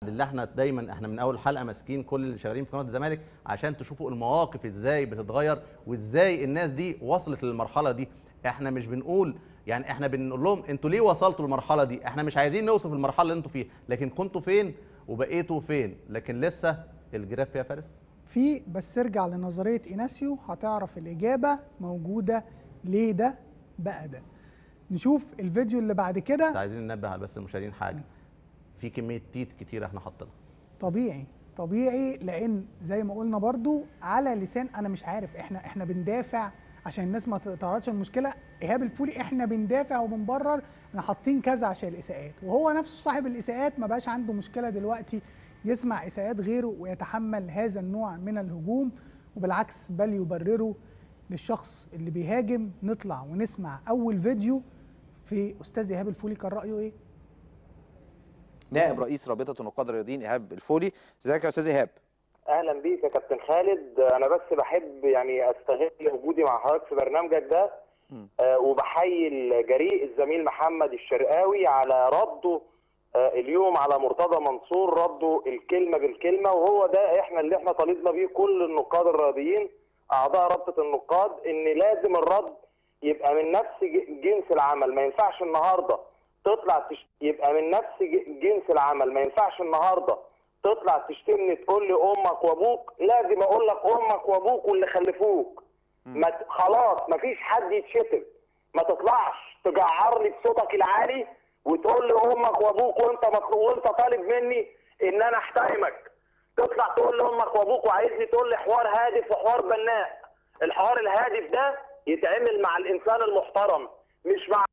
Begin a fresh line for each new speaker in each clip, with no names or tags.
اللي احنا دايما احنا من اول حلقه ماسكين كل اللي شغالين في قناه الزمالك عشان تشوفوا المواقف ازاي بتتغير وازاي الناس دي وصلت للمرحله دي احنا مش بنقول يعني احنا بنقول لهم انتوا ليه وصلتوا للمرحله دي احنا مش عايزين نوصف المرحله اللي انتوا فيها لكن كنتوا فين وبقيتوا فين لكن لسه الجراف فيها فارس
في بس ارجع لنظريه ايناسيو هتعرف الاجابه موجوده ليه ده بقى ده نشوف الفيديو اللي بعد كده
بس عايزين ننبه على بس المشاهدين حاجه في كميه تيت كتير احنا حاطينها
طبيعي طبيعي لان زي ما قلنا برضو على لسان انا مش عارف احنا احنا بندافع عشان الناس ما تعرضش المشكله ايهاب الفولي احنا بندافع وبنبرر احنا حاطين كذا عشان الاساءات وهو نفسه صاحب الاساءات ما بقاش عنده مشكله دلوقتي يسمع اساءات غيره ويتحمل هذا النوع من الهجوم وبالعكس بل يبرره للشخص اللي بيهاجم نطلع ونسمع اول فيديو في استاذ ايهاب الفولي كان رايه ايه
نائب رئيس رابطه النقاد الرياضيين ايهاب الفولي ازيك يا استاذ ايهاب
اهلا بيك يا كابتن خالد انا بس بحب يعني استغل وجودي مع حضرتك في برنامجك ده آه وبحيي الجريء الزميل محمد الشرقاوي على رده آه اليوم على مرتضى منصور رده الكلمه بالكلمه وهو ده احنا اللي احنا طالبنا بيه كل النقاد الرياضيين اعضاء رابطه النقاد ان لازم الرد يبقى من نفس جنس العمل ما ينفعش النهارده تطلع تش... يبقى من نفس جنس العمل ما ينفعش النهارده تطلع تشتمني تقول لي امك وابوك لازم اقول لك امك وابوك واللي خلفوك ما ت... خلاص ما فيش حد يتشتم ما تطلعش تجعر لي بصوتك العالي وتقول لي امك وابوك وانت مطلوب وانت طالب مني ان انا احترمك تطلع تقول لي امك وابوك وعايزني تقول لي حوار هادف وحوار بناء الحوار الهادف ده يتعمل مع الانسان المحترم مش مع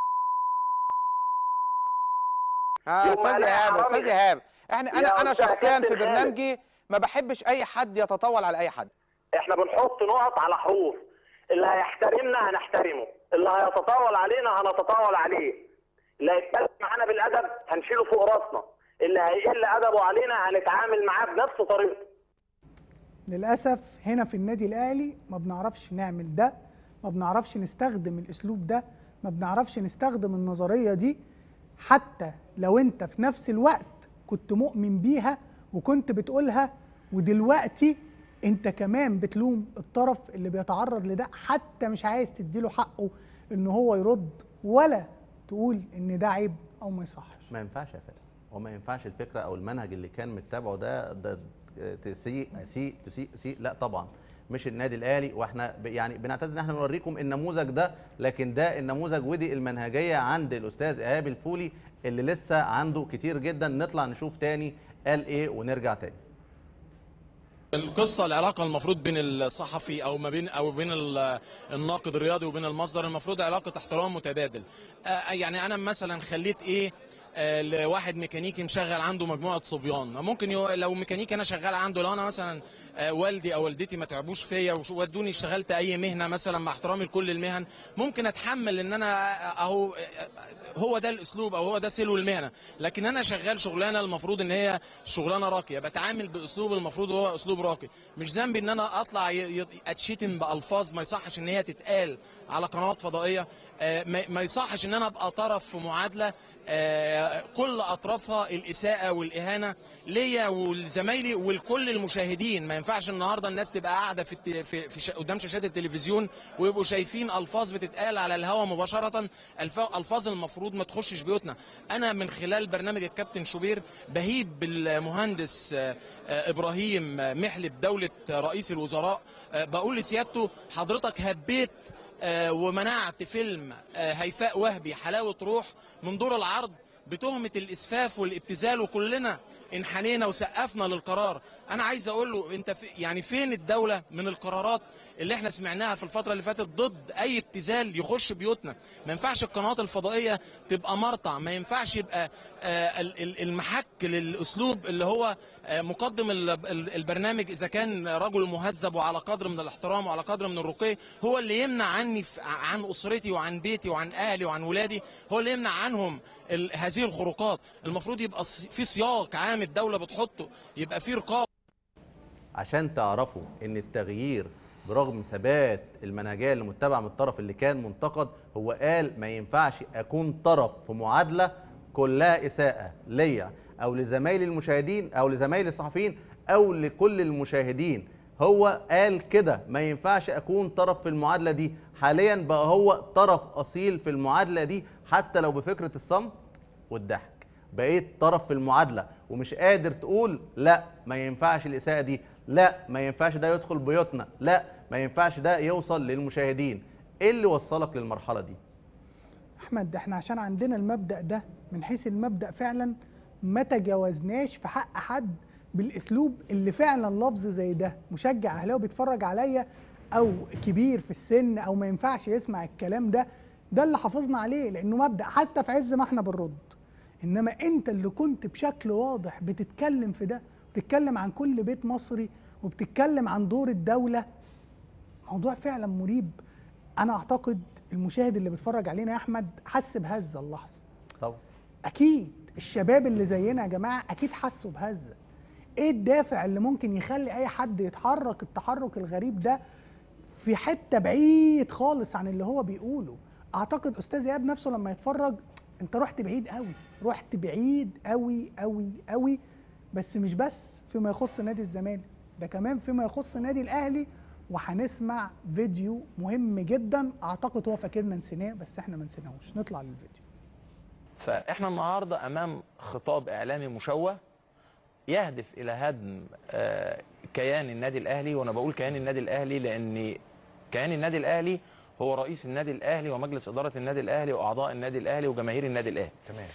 اه استاذ ايهاب استاذ ايهاب احنا انا انا شخصيا في
خالد.
برنامجي ما بحبش اي حد يتطاول على اي حد
احنا بنحط نقط على حروف اللي هيحترمنا هنحترمه اللي هيتطاول علينا هنتطاول عليه اللي هيتكلم معانا بالادب هنشيله فوق راسنا اللي هيقل ادبه علينا هنتعامل معاه بنفس طريقته
للاسف هنا في النادي الاهلي ما بنعرفش نعمل ده ما بنعرفش نستخدم الاسلوب ده ما بنعرفش نستخدم النظريه دي حتى لو انت في نفس الوقت كنت مؤمن بيها وكنت بتقولها ودلوقتي انت كمان بتلوم الطرف اللي بيتعرض لده حتى مش عايز تديله حقه ان هو يرد ولا تقول ان ده عيب او ما يصحش
ما ينفعش يا فارس وما ينفعش الفكره او المنهج اللي كان متبعه ده ده تسيء تسيء تسيء تسيء لا طبعا مش النادي الاهلي واحنا ب- يعني بنعتز ان احنا نوريكم النموذج ده لكن ده النموذج ودي المنهجيه عند الاستاذ ايهاب الفولي اللي لسه عنده كتير جدا نطلع نشوف تاني قال ايه ونرجع تاني
القصه العلاقه المفروض بين الصحفي او ما بين او بين ال- الناقد الرياضي وبين المصدر المفروض علاقه احترام متبادل آه، يعني انا مثلا خليت ايه آه، لواحد ميكانيكي مشغل عنده مجموعه صبيان ممكن يو... لو ميكانيكي انا شغال عنده لو انا مثلا آه، والدي او والدتي ما تعبوش فيا وش- ودوني اشتغلت اي مهنه مثلا مع احترامي لكل المهن ممكن اتحمل ان انا اهو آه، هو ده الاسلوب او هو ده سلو المهنه لكن انا شغال شغلانه المفروض ان هي شغلانه راقيه بتعامل باسلوب المفروض هو اسلوب راقي مش ذنبي ان انا اطلع ي- ي- اتشتم بالفاظ ما يصحش ان هي تتقال على قنوات فضائيه آه، ما ما يصحش ان انا ابقى طرف في معادله آه، كل اطرافها الاساءه والاهانه ليا ولزمايلي ولكل المشاهدين ما ينفعش النهارده الناس تبقى قاعده في الت- في, في ش- قدام شاشات التلفزيون ويبقوا شايفين الفاظ بتتقال على الهواء مباشره الف- الفاظ المفروض ما تخشش بيوتنا انا من خلال برنامج الكابتن شوبير بهيب بالمهندس آه، آه، ابراهيم محلب دوله رئيس الوزراء آه، بقول لسيادته حضرتك هبيت آه، ومنعت فيلم آه، هيفاء وهبي حلاوة روح من دور العرض بتهمة الإسفاف والابتذال وكلنا انحنينا وسقفنا للقرار أنا عايز أقول له أنت في يعني فين الدولة من القرارات اللي احنا سمعناها في الفترة اللي فاتت ضد أي ابتذال يخش بيوتنا ما ينفعش القنوات الفضائية تبقى مرتع ما ينفعش يبقى آه، ال- ال- المحك للأسلوب اللي هو آه، مقدم ال- ال- البرنامج إذا كان رجل مهذب وعلى قدر من الاحترام وعلى قدر من الرقي هو اللي يمنع عني ف- عن أسرتي وعن بيتي وعن أهلي وعن ولادي هو اللي يمنع عنهم ال- هذه الخروقات المفروض يبقى ص- في سياق عام الدولة بتحطه يبقى في رقابة
عشان تعرفوا ان التغيير برغم ثبات المنهجيه اللي متبعه من الطرف اللي كان منتقد هو قال ما ينفعش اكون طرف في معادله كلها اساءه ليا او لزمايلي المشاهدين او لزمايلي الصحفيين او لكل المشاهدين هو قال كده ما ينفعش اكون طرف في المعادله دي حاليا بقى هو طرف اصيل في المعادله دي حتى لو بفكره الصمت والضحك بقيت طرف في المعادله ومش قادر تقول لا ما ينفعش الاساءه دي لا ما ينفعش ده يدخل بيوتنا لا ما ينفعش ده يوصل للمشاهدين ايه اللي وصلك للمرحله دي
احمد احنا عشان عندنا المبدا ده من حيث المبدا فعلا ما تجاوزناش في حق حد بالاسلوب اللي فعلا لفظ زي ده مشجع اهلاوي بيتفرج عليا او كبير في السن او ما ينفعش يسمع الكلام ده ده اللي حافظنا عليه لانه مبدا حتى في عز ما احنا بنرد انما انت اللي كنت بشكل واضح بتتكلم في ده بتتكلم عن كل بيت مصري وبتتكلم عن دور الدوله موضوع فعلا مريب انا اعتقد المشاهد اللي بيتفرج علينا يا احمد حس بهزه اللحظه
طبعا
اكيد الشباب اللي زينا يا جماعه اكيد حسوا بهزه ايه الدافع اللي ممكن يخلي اي حد يتحرك التحرك الغريب ده في حته بعيد خالص عن اللي هو بيقوله اعتقد استاذ ايهاب نفسه لما يتفرج انت رحت بعيد قوي رحت بعيد قوي قوي قوي بس مش بس فيما يخص نادي الزمالك ده كمان فيما يخص نادي الاهلي وهنسمع فيديو مهم جدا اعتقد هو فاكرنا نسيناه بس احنا ما نسيناهوش نطلع للفيديو
فاحنا النهارده امام خطاب اعلامي مشوه يهدف الى هدم آه، كيان النادي الاهلي وانا بقول كيان النادي الاهلي لان كيان النادي الاهلي هو رئيس النادي الاهلي ومجلس اداره النادي الاهلي واعضاء النادي الاهلي وجماهير النادي الاهلي
تمام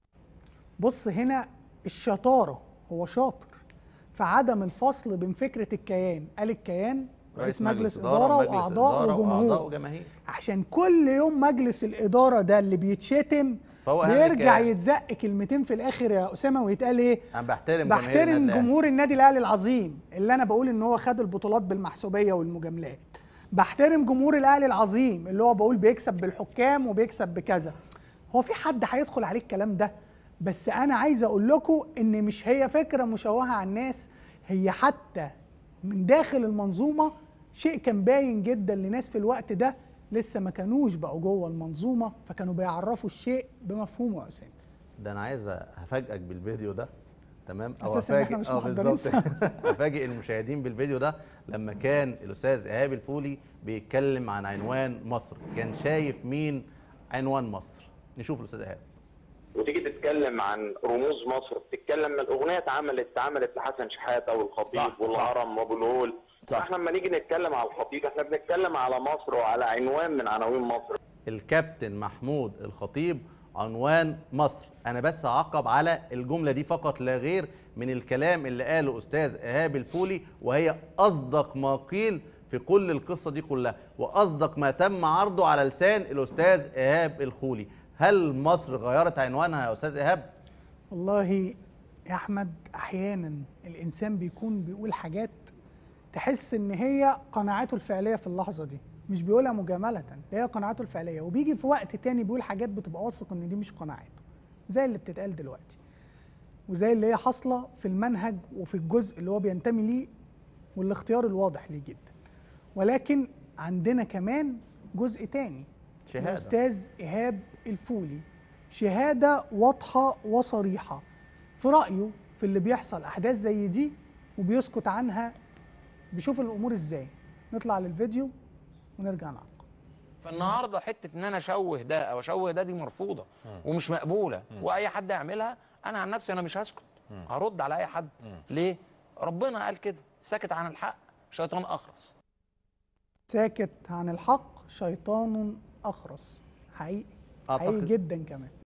بص هنا الشطاره هو شاطر في عدم الفصل بين فكره الكيان قال الكيان رئيس مجلس اداره
مجلس
واعضاء
إدارة
وجمهور
وأعضاء وجماهير
عشان كل يوم مجلس الاداره ده اللي بيتشتم
فهو أهم
بيرجع
كيان.
يتزق كلمتين في الاخر يا اسامه ويتقال ايه
انا بحترم جماهير
بحترم
النادي الأهلي.
جمهور النادي الاهلي العظيم اللي انا بقول ان هو خد البطولات بالمحسوبيه والمجاملات بحترم جمهور الاهلي العظيم اللي هو بقول بيكسب بالحكام وبيكسب بكذا هو في حد هيدخل عليه الكلام ده بس انا عايز اقول لكم ان مش هي فكره مشوهه على الناس هي حتى من داخل المنظومه شيء كان باين جدا لناس في الوقت ده لسه ما كانوش بقوا جوه المنظومه فكانوا بيعرفوا الشيء بمفهومه يا اسامه
ده انا عايز هفاجئك بالفيديو ده تمام
أساساً إن إحنا مش محضرين
بالظبط. افاجئ المشاهدين بالفيديو ده لما كان الاستاذ ايهاب الفولي بيتكلم عن عنوان مصر كان شايف مين عنوان مصر نشوف الاستاذ ايهاب
وتيجي تتكلم عن رموز مصر بتتكلم من الاغنيه اتعملت اتعملت لحسن شحاته والخطيب
صح،
والهرم وابو الهول
صح.
احنا لما نيجي نتكلم على الخطيب احنا بنتكلم على مصر وعلى عنوان من عناوين مصر
الكابتن محمود الخطيب عنوان مصر انا بس هعقب على الجمله دي فقط لا غير من الكلام اللي قاله استاذ ايهاب الفولي وهي اصدق ما قيل في كل القصه دي كلها واصدق ما تم عرضه على لسان الاستاذ ايهاب الخولي هل مصر غيرت عنوانها يا استاذ ايهاب
والله يا احمد احيانا الانسان بيكون بيقول حاجات تحس ان هي قناعاته الفعليه في اللحظه دي مش بيقولها مجامله ده هي قناعاته الفعليه وبيجي في وقت تاني بيقول حاجات بتبقى واثق ان دي مش قناعاته زي اللي بتتقال دلوقتي وزي اللي هي حاصله في المنهج وفي الجزء اللي هو بينتمي ليه والاختيار الواضح ليه جدا ولكن عندنا كمان جزء تاني
شهادة.
الاستاذ ايهاب الفولي شهاده واضحه وصريحه في رايه في اللي بيحصل احداث زي دي وبيسكت عنها بيشوف الامور ازاي نطلع للفيديو ونرجع نعقب
فالنهارده حته ان انا اشوه ده او اشوه ده دي مرفوضه ومش مقبوله واي حد يعملها انا عن نفسي انا مش هسكت هرد على اي حد ليه ربنا قال كده ساكت عن الحق شيطان اخرس
ساكت عن الحق شيطان اخرس حقيقي حقيقي
أعتقد-
جدا كمان